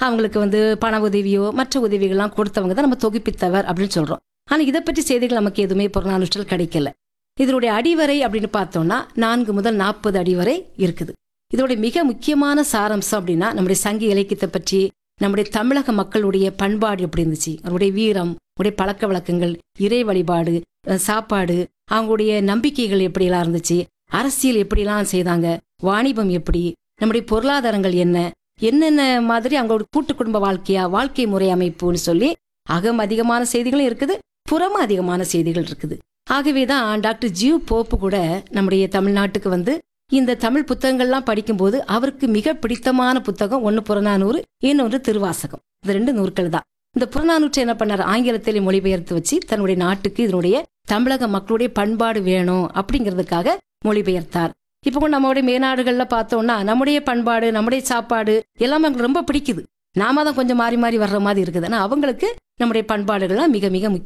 அவங்களுக்கு வந்து பண உதவியோ மற்ற உதவிகள்லாம் கொடுத்தவங்க தான் நம்ம தொகுப்பித்தவர் அப்படின்னு சொல்றோம் ஆனா இதை பற்றி செய்திகள் நமக்கு எதுவுமே புறநானூற்றல் கிடைக்கல இதனுடைய அடிவரை அப்படின்னு பார்த்தோம்னா நான்கு முதல் நாற்பது அடிவரை இருக்குது இதோட மிக முக்கியமான சாரம்சம் அப்படின்னா நம்முடைய சங்க இலக்கியத்தை பற்றி நம்முடைய தமிழக மக்களுடைய பண்பாடு எப்படி இருந்துச்சு அவருடைய வீரம் அவருடைய பழக்க வழக்கங்கள் இறை வழிபாடு அஹ் சாப்பாடு அவங்களுடைய நம்பிக்கைகள் எப்படிலாம் இருந்துச்சு அரசியல் எப்படிலாம் செய்தாங்க வாணிபம் எப்படி நம்முடைய பொருளாதாரங்கள் என்ன என்னென்ன மாதிரி அவங்களோட கூட்டு குடும்ப வாழ்க்கையா வாழ்க்கை முறை அமைப்புன்னு சொல்லி அகம் அதிகமான செய்திகளும் இருக்குது புறம் அதிகமான செய்திகள் இருக்குது ஆகவே தான் டாக்டர் ஜியூ போப்பு கூட நம்முடைய தமிழ்நாட்டுக்கு வந்து இந்த தமிழ் புத்தகங்கள்லாம் படிக்கும்போது அவருக்கு மிக பிடித்தமான புத்தகம் ஒன்று புறநானூறு இன்னொன்று திருவாசகம் இந்த ரெண்டு நூற்கள் தான் இந்த புறநானூற்றை என்ன பண்ணார் ஆங்கிலத்தில் மொழிபெயர்த்து வச்சு தன்னுடைய நாட்டுக்கு இதனுடைய தமிழக மக்களுடைய பண்பாடு வேணும் அப்படிங்கிறதுக்காக மொழிபெயர்த்தார் இப்போ கூட நம்மளுடைய மேநாடுகள்ல பார்த்தோம்னா நம்முடைய பண்பாடு நம்முடைய சாப்பாடு எல்லாமே அவங்களுக்கு ரொம்ப பிடிக்குது நாம தான் கொஞ்சம் மாறி மாறி வர்ற மாதிரி இருக்குது ஆனா அவங்களுக்கு நம்முடைய பண்பாடுகள்லாம் மிக மிக முக்கியம்